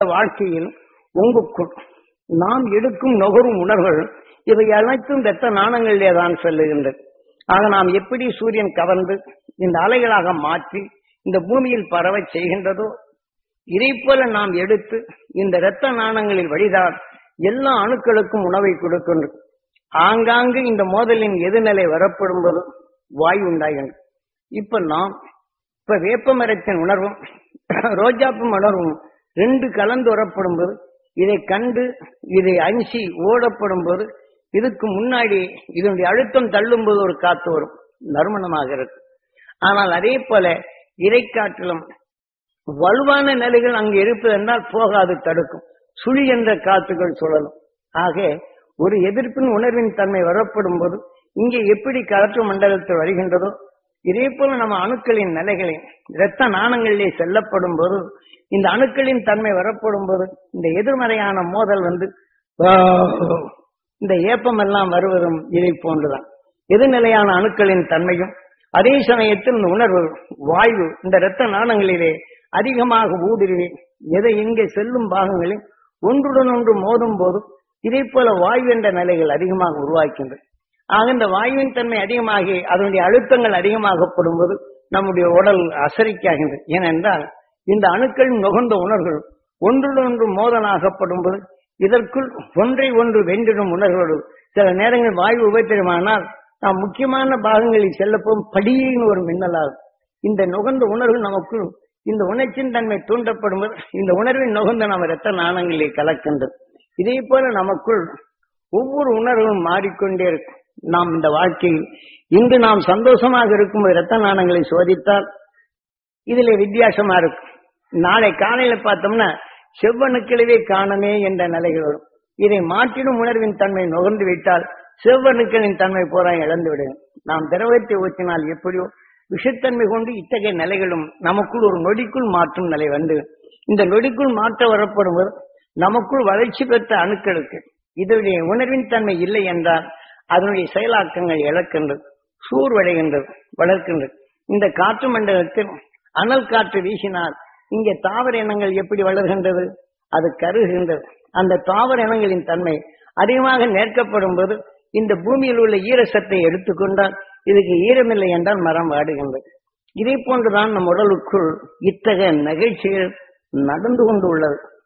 வாழ்க்கையில் உங்களுக்குள் நாம் எடுக்கும் நுகரும் உணர்வுகள் இவை அனைத்தும் இரத்த நாணங்களிலே தான் செல்லுகின்றது ஆக நாம் எப்படி சூரியன் கவர்ந்து இந்த அலைகளாக மாற்றி இந்த பூமியில் பரவச் செய்கின்றதோ இதை போல நாம் எடுத்து இந்த இரத்த நாணங்களில் வழிதான் எல்லா அணுக்களுக்கும் உணவை கொடுக்கின்றது ஆங்காங்கு இந்த மோதலின் எதிர்நிலை வரப்படும் போது வாயு உண்டாகின்றது இப்ப நாம் இப்ப வேப்ப மரத்தின் உணர்வும் ரோஜாப்பு உணர்வும் ரெண்டு கலந்து வரப்படும் போது இதை கண்டு இதை அஞ்சி ஓடப்படும் போது இதுக்கு முன்னாடி இதனுடைய அழுத்தம் தள்ளும் போது ஒரு காத்து வரும் நறுமணமாக இருக்கு ஆனால் அதே போல இறை காற்றிலும் வலுவான நிலைகள் அங்கு இருப்பது என்றால் போகாது தடுக்கும் சுழி என்ற காத்துகள் சுழலும் ஆக ஒரு எதிர்ப்பின் உணர்வின் தன்மை வரப்படும் போது இங்கே எப்படி காற்று மண்டலத்தில் வருகின்றதோ இதே போல நம்ம அணுக்களின் நிலைகளில் இரத்த நாணங்களிலே செல்லப்படும் போது இந்த அணுக்களின் தன்மை வரப்படும் போது இந்த எதிர்மறையான மோதல் வந்து இந்த ஏப்பம் எல்லாம் வருவதும் இதை போன்றுதான் எதிர்நிலையான அணுக்களின் தன்மையும் அதே சமயத்தில் இந்த உணர்வு வாயு இந்த இரத்த நாணங்களிலே அதிகமாக ஊடுருவி எதை இங்கே செல்லும் பாகங்களில் ஒன்றுடன் ஒன்று மோதும் போது இதே போல வாயு என்ற நிலைகள் அதிகமாக உருவாக்கின்றது ஆக இந்த வாயுவின் தன்மை அதிகமாகி அதனுடைய அழுத்தங்கள் அதிகமாகப்படும் போது நம்முடைய உடல் அசரிக்காகின்றது ஏனென்றால் இந்த அணுக்கள் நுகர்ந்த உணர்வுகள் ஒன்றுடன் ஒன்று மோதலாகப்படும் போது இதற்குள் ஒன்றை ஒன்று வென்றிடும் உணர்வுகளோடு சில நேரங்கள் வாயு உபத்திரமானால் நாம் முக்கியமான பாகங்களில் செல்லப்போம் படியின் ஒரு மின்னலாகும் இந்த நுகர்ந்த உணர்வு நமக்குள் இந்த உணர்ச்சியின் தன்மை தூண்டப்படும் போது இந்த உணர்வின் நுகர்ந்த நம்ம இரத்த நாணங்களிலே கலக்கின்றது இதே போல நமக்குள் ஒவ்வொரு உணர்வும் மாறிக்கொண்டே இருக்கும் நாம் இந்த வாழ்க்கையில் இன்று நாம் சந்தோஷமாக இருக்கும் இரத்த நாணங்களை சோதித்தால் இதுல வித்தியாசமா இருக்கும் நாளை காலையில பார்த்தோம்னா செவ்வணுக்களவே காணமே என்ற நிலைகள் வரும் இதை மாற்றிடும் உணர்வின் தன்மை நுகர்ந்து விட்டால் செவ்வணுக்களின் தன்மை பூரா இழந்து விடும் நாம் திரவத்தை ஊற்றினால் எப்படியோ விஷத்தன்மை கொண்டு இத்தகைய நிலைகளும் நமக்குள் ஒரு நொடிக்குள் மாற்றும் நிலை வந்து இந்த நொடிக்குள் மாற்ற வரப்படுவது நமக்குள் வளர்ச்சி பெற்ற அணுக்களுக்கு இதனுடைய உணர்வின் தன்மை இல்லை என்றால் அதனுடைய செயலாக்கங்கள் இழக்கின்றது சூர்வடைகின்றது வளர்க்கின்றது இந்த காற்று மண்டலத்தில் அனல் காற்று வீசினால் இங்கே தாவர இனங்கள் எப்படி வளர்கின்றது அது கருகின்றது அந்த தாவர இனங்களின் தன்மை அதிகமாக நேர்க்கப்படும் போது இந்த பூமியில் உள்ள ஈரசத்தை எடுத்துக்கொண்டால் இதுக்கு ஈரமில்லை என்றால் மரம் வாடுகின்றது இதே போன்றுதான் நம் உடலுக்குள் இத்தகைய நிகழ்ச்சிகள் நடந்து கொண்டு உள்ளது